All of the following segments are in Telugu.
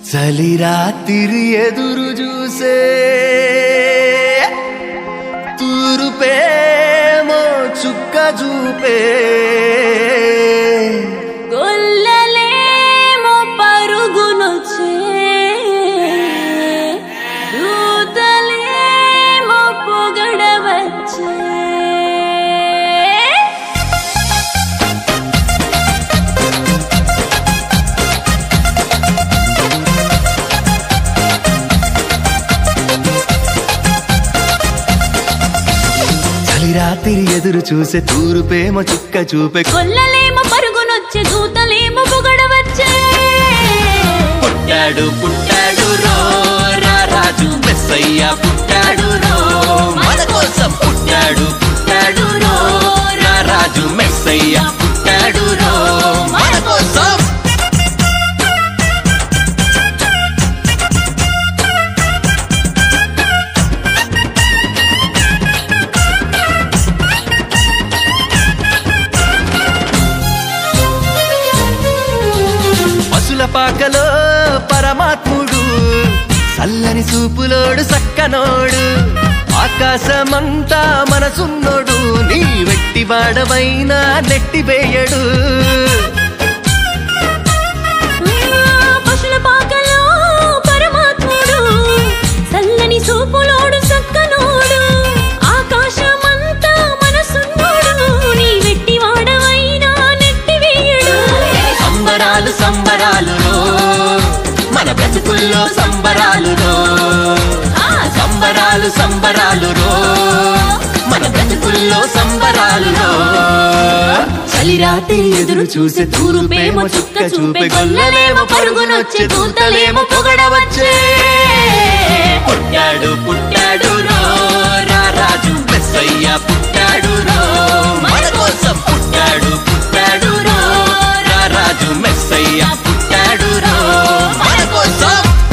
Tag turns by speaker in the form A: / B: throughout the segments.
A: చలి రాత్రి ఎదురు చూసే తూరుపేమో చుక్క చూపే
B: గొల్లలేమో పరుగునొచ్చే దూతలేమో పొగడవచ్చే
A: చలి రాత్రి ఎదురు చూసే తూరుపేమో చుక్క చూపే
B: గొల్లలేమో పరుగునొచ్చే దూతలేమో పొగడవచ్చే
A: పుట్టాడు పుట్టాడు రో రా రాజు మెస్సయ్య పుట్టాడు రో మన కోసం పుట్టాడు పుట్టాడు రో రా రాజు మెస్సయ్య పుట్టాడు రో మన కోసం పశుల పాకలో పరమాత్ముడు చల్లని చూపులోడు సక్కనోడు ఆకాశమంతా మనసున్నోడు నీ వెట్టి వాడవైనా నెట్టివేయడు
B: పశుల పాకలో పరమాత్ముడు చల్లని సూపులోడు సక్కనోడు ఆకాశమంతా మనసున్నోడు నీ వెట్టి వాడవైనా నెట్టివేయడు
A: సంబరాలు సంబరాలు మన బ్రతుకుల్లో సంబరాలు
B: ఆ
A: సంబరాలు సంబరాలు మన బ్రతుకుల్లో సంబరాలు చలి రాత్రి ఎదురు చూసే తూరుపేమో చుక్క చూపే గొల్లలేమో పరుగునొచ్చే దూతలేమో పొగడవచ్చే పుట్టాడు పుట్టాడు రో రా రాజు మెస్సయ్య పుట్టాడు రో మన కోసం పుట్టాడు పుట్టాడు రో రా రాజు మెస్సయ్య పుట్టాడు రో మన కోసం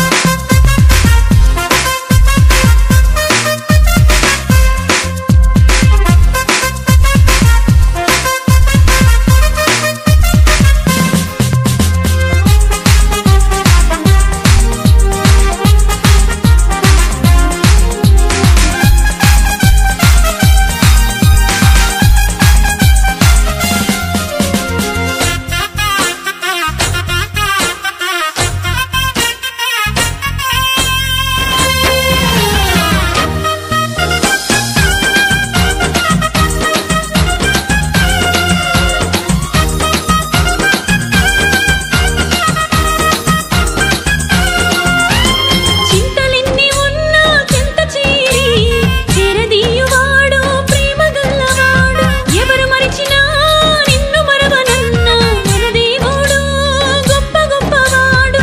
B: చింతలెన్ని ఉన్నా చింత చీరి చెరదీయువాడు ప్రేమ గల్లవాడు ఎవరు మరిచినా నిన్ను మరవనన్న మన దేవుడు గొప్ప గొప్పవాడు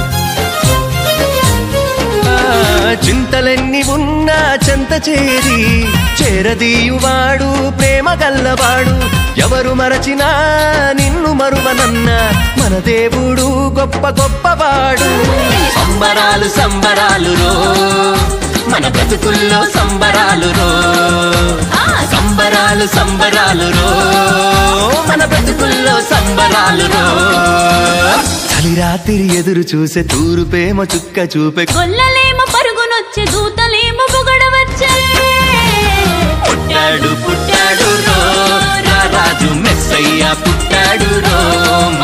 A: ఆ, చింతలెన్ని ఉన్నా చెంత చేరి చేరదీయువాడు ప్రేమ గల్లవాడు ఎవరు మరచినా నిన్ను మరువనన్న మన దేవుడు గొప్ప గొప్పవాడు సంబరాలు సంబరాలు రో మన బ్రతుకుల్లో సంబరాలు రో
B: ఆ
A: సంబరాలు సంబరాలు రో మన బ్రతుకుల్లో సంబరాలు రో చలి రాత్రి ఎదురు చూసే తూరుపేమో చుక్క చూపే
B: గొల్లలేమో పరుగునొచ్చే దూతలేమో పొగడవచ్చే
A: పుట్టాడు పుట్టాడు రో రా రాజు మెస్సయ్య పుట్టాడు రో